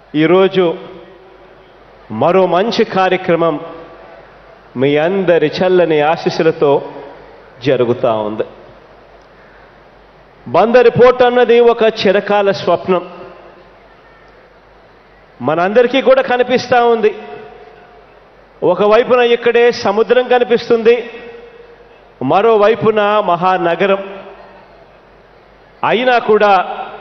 ఈరోజు మరో మంచి కార్యక్రమం మీ అందరి చల్లని ఆశీస్సులతో జరుగుతూ ఉంది బందరి పోర్ట్ అన్నది ఒక చిరకాల స్వప్నం మనందరికీ కూడా కనిపిస్తూ ఉంది ఒకవైపున ఇక్కడే సముద్రం కనిపిస్తుంది మరోవైపున మహానగరం అయినా కూడా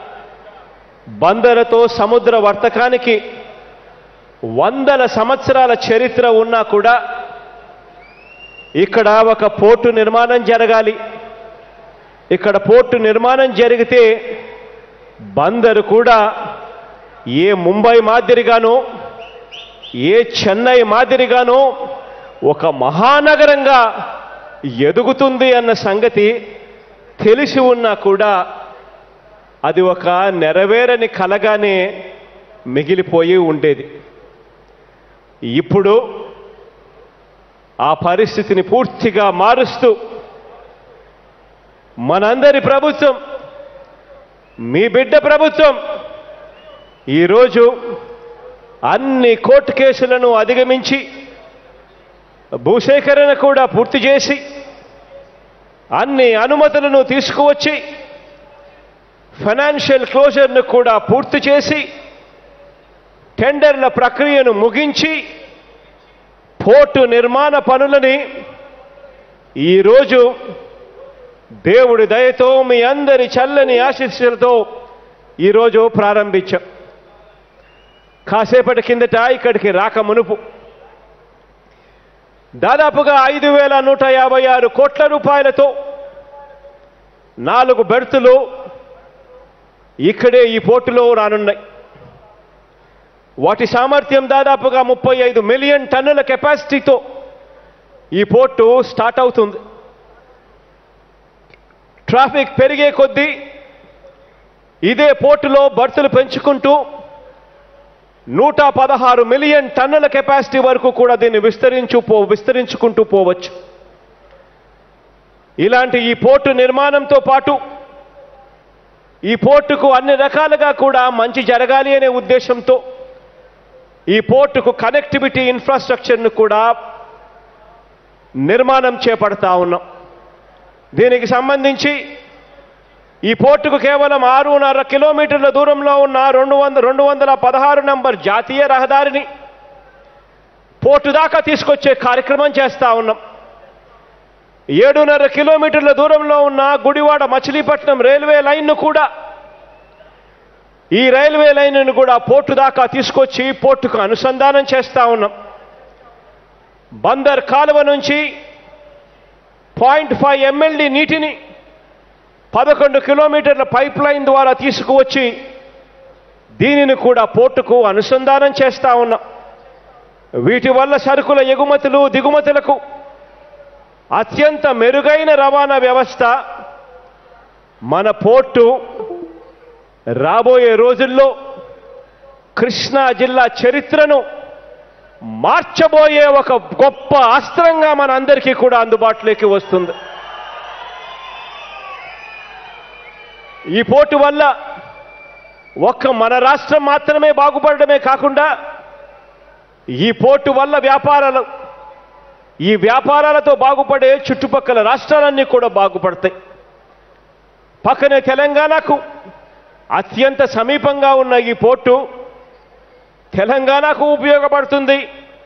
బందరతో సముద్ర వర్తకానికి వందల సంవత్సరాల చరిత్ర ఉన్నా కూడా ఇక్కడ ఒక పోర్టు నిర్మాణం జరగాలి ఇక్కడ పోర్టు నిర్మాణం జరిగితే బందరు కూడా ఏ ముంబై మాదిరిగానో ఏ చెన్నై మాదిరిగానో ఒక మహానగరంగా ఎదుగుతుంది అన్న సంగతి తెలిసి ఉన్నా కూడా అది ఒక నెరవేరని కలగానే మిగిలిపోయి ఉండేది ఇప్పుడు ఆ పరిస్థితిని పూర్తిగా మారుస్తూ మనందరి ప్రభుత్వం మీ బిడ్డ ప్రభుత్వం ఈరోజు అన్ని కోర్టు కేసులను అధిగమించి భూసేకరణ కూడా పూర్తి చేసి అన్ని అనుమతులను తీసుకువచ్చి ఫైనాన్షియల్ క్లోజర్ను కూడా పూర్తి చేసి టెండర్ల ప్రక్రియను ముగించి పోర్టు నిర్మాణ పనులని ఈరోజు దేవుడి దయతో మీ అందరి చల్లని ఆశీస్సులతో ఈరోజు ప్రారంభించాం కాసేపటి కిందట ఇక్కడికి రాక మునుపు దాదాపుగా ఐదు వేల నూట యాభై ఆరు కోట్ల రూపాయలతో నాలుగు బెర్తులు ఇక్కడే ఈ పోర్టులో రానున్నాయి వాటి సామర్థ్యం దాదాపుగా ముప్పై ఐదు మిలియన్ టన్నుల కెపాసిటీతో ఈ పోర్టు స్టార్ట్ అవుతుంది ట్రాఫిక్ పెరిగే కొద్దీ ఇదే పోర్టులో బర్తులు పెంచుకుంటూ నూట పదహారు మిలియన్ టన్నుల కెపాసిటీ వరకు కూడా దీన్ని విస్తరించు పో విస్తరించుకుంటూ పోవచ్చు ఇలాంటి ఈ పోర్టు నిర్మాణంతో పాటు ఈ పోర్టుకు అన్ని రకాలుగా కూడా మంచి జరగాలి అనే ఉద్దేశంతో ఈ పోర్టుకు కనెక్టివిటీ ఇన్ఫ్రాస్ట్రక్చర్ను కూడా నిర్మాణం చేపడతా ఉన్నాం దీనికి సంబంధించి ఈ పోర్టుకు కేవలం ఆరున్నర కిలోమీటర్ల దూరంలో ఉన్న రెండు వంద రెండు వందల పదహారు నంబర్ జాతీయ రహదారిని పోర్టు దాకా తీసుకొచ్చే కార్యక్రమం చేస్తా ఉన్నాం ఏడున్నర కిలోమీటర్ల దూరంలో ఉన్న గుడివాడ మచిలీపట్నం రైల్వే లైన్ను కూడా ఈ రైల్వే లైన్ను కూడా పోర్టు దాకా తీసుకొచ్చి పోర్టుకు అనుసంధానం చేస్తా ఉన్నాం బందర్ కాలువ నుంచి పాయింట్ ఫైవ్ ఎంఎల్డి నీటిని పదకొండు కిలోమీటర్ల పైప్ లైన్ ద్వారా తీసుకువచ్చి దీనిని కూడా పోర్టుకు అనుసంధానం చేస్తా ఉన్నాం వీటి వల్ల సరుకుల ఎగుమతులు దిగుమతులకు అత్యంత మెరుగైన రవాణా వ్యవస్థ మన పోర్టు రాబోయే రోజుల్లో కృష్ణా జిల్లా చరిత్రను మార్చబోయే ఒక గొప్ప అస్త్రంగా మన అందరికీ కూడా అందుబాటులోకి వస్తుంది ఈ పోర్టు వల్ల ఒక్క మన రాష్ట్రం మాత్రమే బాగుపడడమే కాకుండా ఈ పోర్టు వల్ల వ్యాపారాలు ఈ వ్యాపారాలతో బాగుపడే చుట్టుపక్కల రాష్ట్రాలన్నీ కూడా బాగుపడతాయి పక్కనే తెలంగాణకు అత్యంత సమీపంగా ఉన్న ఈ పోర్టు తెలంగాణకు ఉపయోగపడుతుంది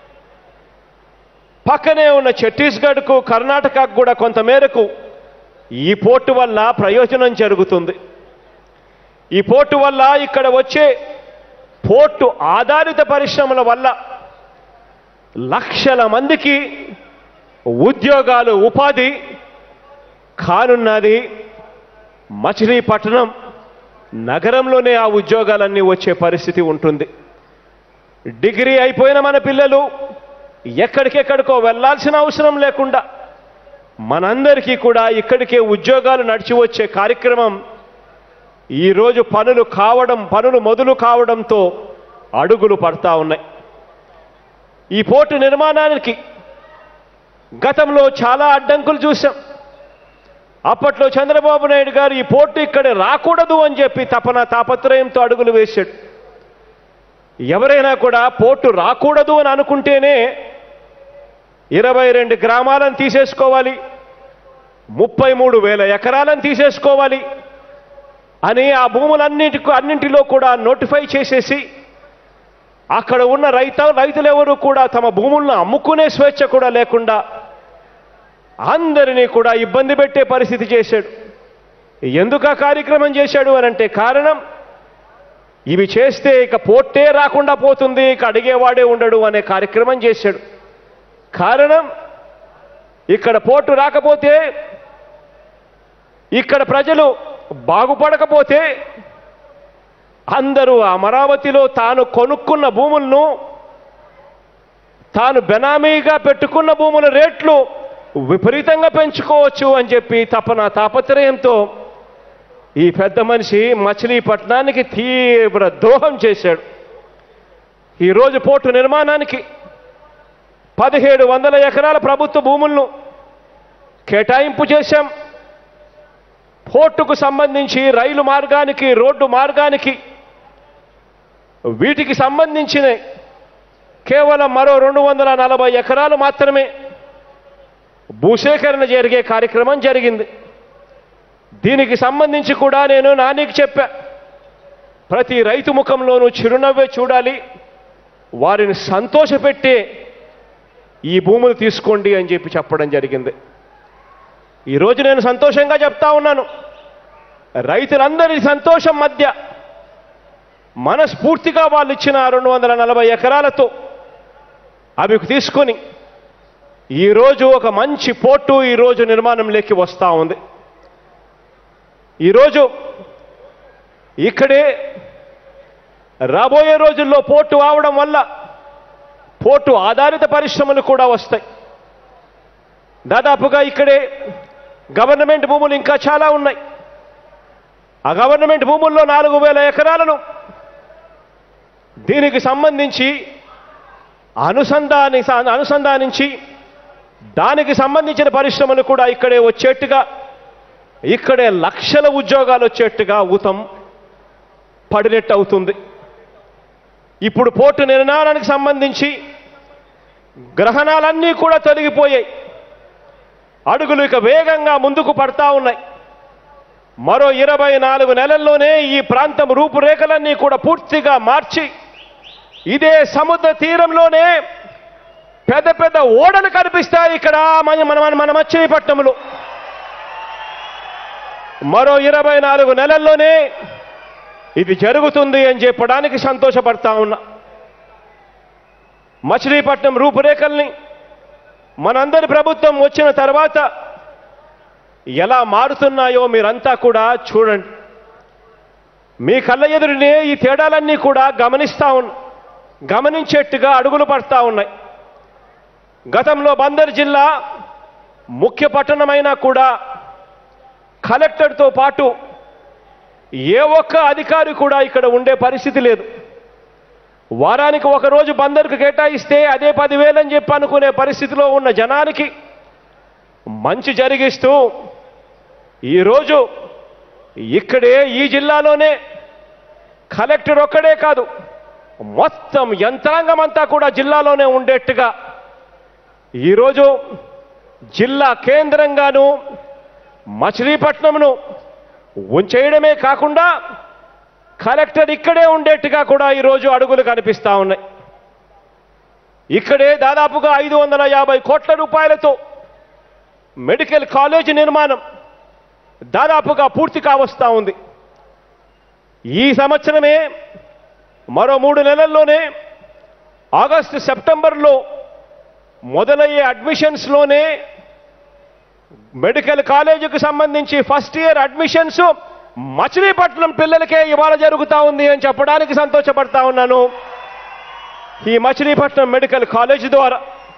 పక్కనే ఉన్న ఛత్తీస్గఢ్కు కర్ణాటకకు కూడా కొంతమేరకు ఈ పోర్టు వల్ల ప్రయోజనం జరుగుతుంది ఈ పోర్టు వల్ల ఇక్కడ వచ్చే పోర్టు ఆధారిత పరిశ్రమల వల్ల లక్షల మందికి ఉద్యోగాలు ఉపాధి కానున్నది మచిలీపట్నం నగరంలోనే ఆ ఉద్యోగాలన్నీ వచ్చే పరిస్థితి ఉంటుంది డిగ్రీ అయిపోయిన మన పిల్లలు ఎక్కడికెక్కడికో వెళ్ళాల్సిన అవసరం లేకుండా మనందరికీ కూడా ఇక్కడికే ఉద్యోగాలు నడిచి వచ్చే కార్యక్రమం ఈరోజు పనులు కావడం పనులు మొదలు కావడంతో అడుగులు పడతా ఉన్నాయి ఈ పోర్టు నిర్మాణానికి గతంలో చాలా అడ్డంకులు చూశాం అప్పట్లో చంద్రబాబు నాయుడు గారు ఈ పోర్టు ఇక్కడ రాకూడదు అని చెప్పి తపన తాపత్రయంతో అడుగులు వేశాడు ఎవరైనా కూడా పోర్టు రాకూడదు అని అనుకుంటేనే ఇరవై రెండు గ్రామాలను తీసేసుకోవాలి ముప్పై మూడు వేల ఎకరాలను తీసేసుకోవాలి అని ఆ భూములన్నింటికి అన్నింటిలో కూడా నోటిఫై చేసేసి అక్కడ ఉన్న రైత రైతులెవరూ కూడా తమ భూములను అమ్ముకునే స్వేచ్ఛ కూడా లేకుండా అందరినీ కూడా ఇబ్బంది పెట్టే పరిస్థితి చేశాడు ఎందుకు ఆ కార్యక్రమం చేశాడు అని అంటే కారణం ఇవి చేస్తే ఇక పోట్టే రాకుండా పోతుంది ఇక అడిగేవాడే ఉండడు అనే కార్యక్రమం చేశాడు కారణం ఇక్కడ పోర్టు రాకపోతే ఇక్కడ ప్రజలు బాగుపడకపోతే అందరూ అమరావతిలో తాను కొనుక్కున్న భూములను తాను బెనామీగా పెట్టుకున్న భూముల రేట్లు విపరీతంగా పెంచుకోవచ్చు అని చెప్పి తపన తాపత్రయంతో ఈ పెద్ద మనిషి మచిలీపట్నానికి తీవ్ర ద్రోహం చేశాడు ఈరోజు పోర్టు నిర్మాణానికి పదిహేడు వందల ఎకరాల ప్రభుత్వ భూములను కేటాయింపు చేశాం పోర్టుకు సంబంధించి రైలు మార్గానికి రోడ్డు మార్గానికి వీటికి సంబంధించిన కేవలం మరో రెండు వందల నలభై ఎకరాలు మాత్రమే భూసేకరణ జరిగే కార్యక్రమం జరిగింది దీనికి సంబంధించి కూడా నేను నానికి చెప్పా ప్రతి రైతు ముఖంలోనూ చిరునవ్వే చూడాలి వారిని సంతోషపెట్టే ఈ భూములు తీసుకోండి అని చెప్పి చెప్పడం జరిగింది ఈరోజు నేను సంతోషంగా చెప్తా ఉన్నాను రైతులందరి సంతోషం మధ్య మనస్ఫూర్తిగా వాళ్ళు ఇచ్చిన రెండు వందల నలభై ఎకరాలతో అవి తీసుకొని ఈరోజు ఒక మంచి పోర్టు ఈరోజు నిర్మాణంలోకి వస్తూ ఉంది ఈరోజు ఇక్కడే రాబోయే రోజుల్లో పోర్టు అవడం వల్ల పోర్టు ఆధారిత పరిశ్రమలు కూడా వస్తాయి దాదాపుగా ఇక్కడే గవర్నమెంట్ భూములు ఇంకా చాలా ఉన్నాయి ఆ గవర్నమెంట్ భూముల్లో నాలుగు వేల ఎకరాలను దీనికి సంబంధించి అనుసంధాని అనుసంధానించి దానికి సంబంధించిన పరిశ్రమలు కూడా ఇక్కడే వచ్చేట్టుగా ఇక్కడే లక్షల ఉద్యోగాలు వచ్చేట్టుగా ఊతం పడినట్టు అవుతుంది ఇప్పుడు పోర్టు నిర్మాణానికి సంబంధించి గ్రహణాలన్నీ కూడా తొలగిపోయాయి అడుగులు ఇక వేగంగా ముందుకు పడతా ఉన్నాయి మరో ఇరవై నాలుగు నెలల్లోనే ఈ ప్రాంతం రూపురేఖలన్నీ కూడా పూర్తిగా మార్చి ఇదే సముద్ర తీరంలోనే పెద్ద పెద్ద ఓడలు కనిపిస్తాయి ఇక్కడ మన మన మన మచిలీపట్నంలో మరో ఇరవై నాలుగు నెలల్లోనే ఇది జరుగుతుంది అని చెప్పడానికి సంతోషపడతా ఉన్నా మచిలీపట్నం రూపురేఖల్ని మనందరి ప్రభుత్వం వచ్చిన తర్వాత ఎలా మారుతున్నాయో మీరంతా కూడా చూడండి మీ కళ్ళ ఎదురునే ఈ తేడాలన్నీ కూడా గమనిస్తా ఉన్న గమనించేట్టుగా అడుగులు పడతా ఉన్నాయి గతంలో బందర్ జిల్లా ముఖ్య పట్టణమైనా కూడా కలెక్టర్తో పాటు ఏ ఒక్క అధికారి కూడా ఇక్కడ ఉండే పరిస్థితి లేదు వారానికి ఒక రోజు బందర్కు కేటాయిస్తే అదే పదివేలని చెప్పి అనుకునే పరిస్థితిలో ఉన్న జనానికి మంచి జరిగిస్తూ ఈరోజు ఇక్కడే ఈ జిల్లాలోనే కలెక్టర్ ఒక్కడే కాదు మొత్తం యంత్రాంగం అంతా కూడా జిల్లాలోనే ఉండేట్టుగా ఈరోజు జిల్లా కేంద్రంగాను మచిలీపట్నంను ఉంచేయడమే కాకుండా కలెక్టర్ ఇక్కడే ఉండేట్టుగా కూడా ఈరోజు అడుగులు కనిపిస్తా ఉన్నాయి ఇక్కడే దాదాపుగా ఐదు వందల యాభై కోట్ల రూపాయలతో మెడికల్ కాలేజ్ నిర్మాణం దాదాపుగా పూర్తి కావస్తా ఉంది ఈ సంవత్సరమే మరో మూడు నెలల్లోనే ఆగస్టు సెప్టెంబర్లో మొదలయ్యే అడ్మిషన్స్లోనే మెడికల్ కాలేజీకి సంబంధించి ఫస్ట్ ఇయర్ అడ్మిషన్స్ మచిలీపట్నం పిల్లలకే ఇవాళ జరుగుతా ఉంది అని చెప్పడానికి సంతోషపడతా ఉన్నాను ఈ మచిలీపట్నం మెడికల్ కాలేజ్ ద్వారా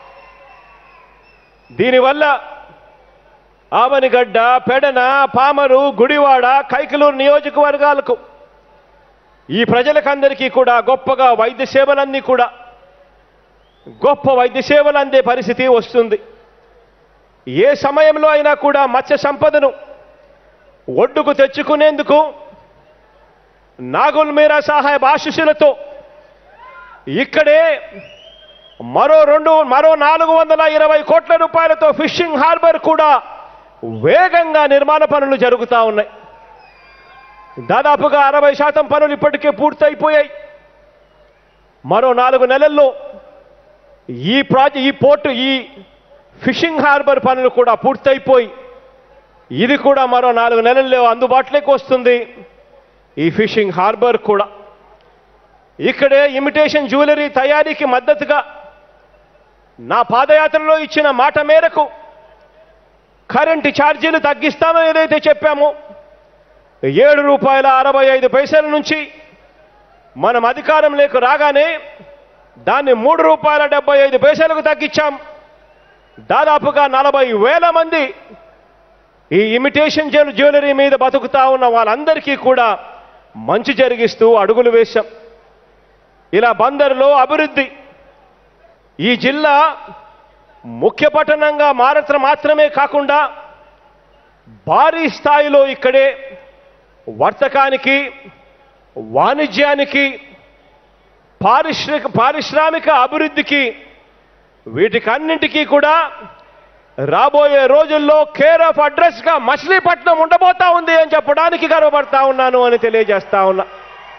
దీనివల్ల ఆవనిగడ్డ పెడన పామరు గుడివాడ కైకలూరు నియోజకవర్గాలకు ఈ ప్రజలకందరికీ కూడా గొప్పగా వైద్య సేవలన్నీ కూడా గొప్ప వైద్య సేవలు అందే పరిస్థితి వస్తుంది ఏ సమయంలో అయినా కూడా మత్స్య సంపదను ఒడ్డుకు తెచ్చుకునేందుకు నాగుల్ మీరా సాహెబ్ ఆశీస్సులతో ఇక్కడే మరో రెండు మరో నాలుగు వందల ఇరవై కోట్ల రూపాయలతో ఫిషింగ్ హార్బర్ కూడా వేగంగా నిర్మాణ పనులు జరుగుతూ ఉన్నాయి దాదాపుగా అరవై శాతం పనులు ఇప్పటికే పూర్తయిపోయాయి మరో నాలుగు నెలల్లో ఈ ప్రాజెక్ట్ ఈ పోర్టు ఈ ఫిషింగ్ హార్బర్ పనులు కూడా పూర్తయిపోయి ఇది కూడా మరో నాలుగు నెలల్లో అందుబాటులోకి వస్తుంది ఈ ఫిషింగ్ హార్బర్ కూడా ఇక్కడే ఇమిటేషన్ జ్యువెలరీ తయారీకి మద్దతుగా నా పాదయాత్రలో ఇచ్చిన మాట మేరకు కరెంటు ఛార్జీలు తగ్గిస్తామని ఏదైతే చెప్పామో ఏడు రూపాయల అరవై ఐదు పైసల నుంచి మనం అధికారంలోకి రాగానే దాన్ని మూడు రూపాయల డెబ్బై ఐదు పైసలకు తగ్గించాం దాదాపుగా నలభై వేల మంది ఈ ఇమిటేషన్ జ్యువెల- జ్యువెలరీ మీద బతుకుతా ఉన్న వాళ్ళందరికీ కూడా మంచి జరిగిస్తూ అడుగులు వేశాం ఇలా బందరులో అభివృద్ధి ఈ జిల్లా ముఖ్య పట్టణంగా మారటం మాత్రమే కాకుండా భారీ స్థాయిలో ఇక్కడే వర్తకానికి వాణిజ్యానికి పారిశ్రామిక పారిశ్రామిక అభివృద్ధికి వీటికన్నింటికీ కూడా రాబోయే రోజుల్లో కేర్ ఆఫ్ అడ్రస్ గా మచిలీపట్నం ఉండబోతా ఉంది అని చెప్పడానికి గర్వపడతా ఉన్నాను అని తెలియజేస్తా ఉన్నా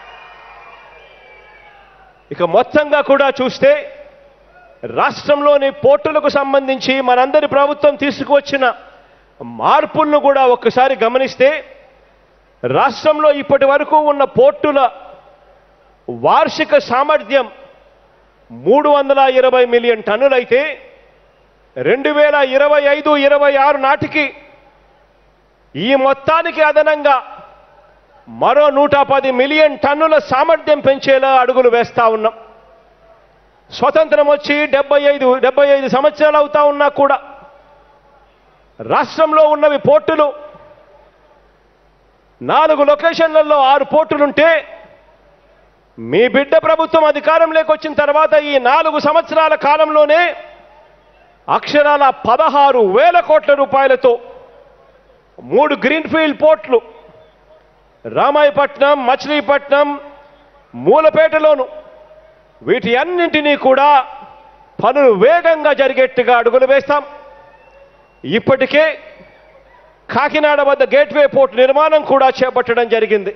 ఇక మొత్తంగా కూడా చూస్తే రాష్ట్రంలోని పోర్టులకు సంబంధించి మనందరి ప్రభుత్వం తీసుకువచ్చిన మార్పులను కూడా ఒక్కసారి గమనిస్తే రాష్ట్రంలో ఇప్పటి వరకు ఉన్న పోర్టుల వార్షిక సామర్థ్యం మూడు వందల ఇరవై మిలియన్ టన్నులైతే రెండు వేల ఇరవై ఐదు ఇరవై ఆరు నాటికి ఈ మొత్తానికి అదనంగా మరో నూట పది మిలియన్ టన్నుల సామర్థ్యం పెంచేలా అడుగులు వేస్తా ఉన్నాం స్వతంత్రం వచ్చి డెబ్బై ఐదు డెబ్బై ఐదు సంవత్సరాలు అవుతా ఉన్నా కూడా రాష్ట్రంలో ఉన్నవి పోర్టులు నాలుగు లొకేషన్లలో ఆరు పోర్టులుంటే మీ బిడ్డ ప్రభుత్వం అధికారంలోకి వచ్చిన తర్వాత ఈ నాలుగు సంవత్సరాల కాలంలోనే అక్షరాల పదహారు వేల కోట్ల రూపాయలతో మూడు గ్రీన్ఫీల్డ్ పోర్ట్లు రామాయపట్నం మచిలీపట్నం మూలపేటలోను వీటి అన్నింటినీ కూడా పనులు వేగంగా జరిగేట్టుగా అడుగులు వేస్తాం ఇప్పటికే కాకినాడ వద్ద గేట్వే పోర్ట్ నిర్మాణం కూడా చేపట్టడం జరిగింది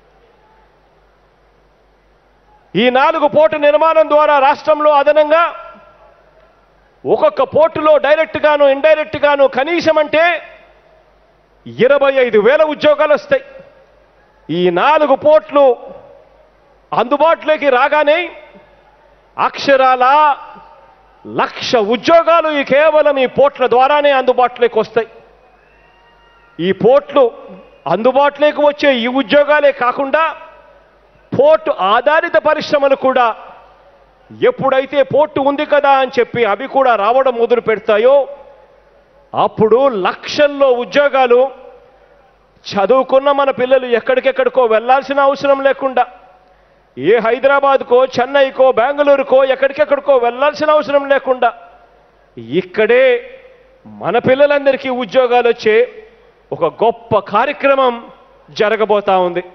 ఈ నాలుగు పోర్టు నిర్మాణం ద్వారా రాష్ట్రంలో అదనంగా ఒక్కొక్క పోర్టులో డైరెక్ట్ గాను ఇండైరెక్ట్ గాను కనీసం అంటే ఇరవై ఐదు వేల ఉద్యోగాలు వస్తాయి ఈ నాలుగు పోర్ట్లు అందుబాటులోకి రాగానే అక్షరాల లక్ష ఉద్యోగాలు ఈ కేవలం ఈ పోర్ట్ల ద్వారానే అందుబాటులోకి వస్తాయి ఈ పోర్ట్లు అందుబాటులోకి వచ్చే ఈ ఉద్యోగాలే కాకుండా పోర్టు ఆధారిత పరిశ్రమలు కూడా ఎప్పుడైతే పోర్టు ఉంది కదా అని చెప్పి అవి కూడా రావడం మొదలు పెడతాయో అప్పుడు లక్షల్లో ఉద్యోగాలు చదువుకున్న మన పిల్లలు ఎక్కడికెక్కడికో వెళ్ళాల్సిన అవసరం లేకుండా ఏ హైదరాబాద్కో చెన్నైకో బెంగళూరుకో ఎక్కడికెక్కడికో వెళ్ళాల్సిన అవసరం లేకుండా ఇక్కడే మన పిల్లలందరికీ ఉద్యోగాలు వచ్చే ఒక గొప్ప కార్యక్రమం జరగబోతా ఉంది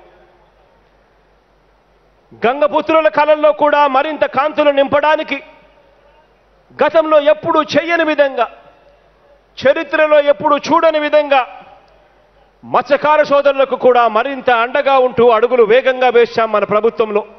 గంగపుత్రుల కళల్లో కూడా మరింత కాంతులు నింపడానికి గతంలో ఎప్పుడూ చెయ్యని విధంగా చరిత్రలో ఎప్పుడు చూడని విధంగా మత్స్యకార సోదరులకు కూడా మరింత అండగా ఉంటూ అడుగులు వేగంగా వేశాం మన ప్రభుత్వంలో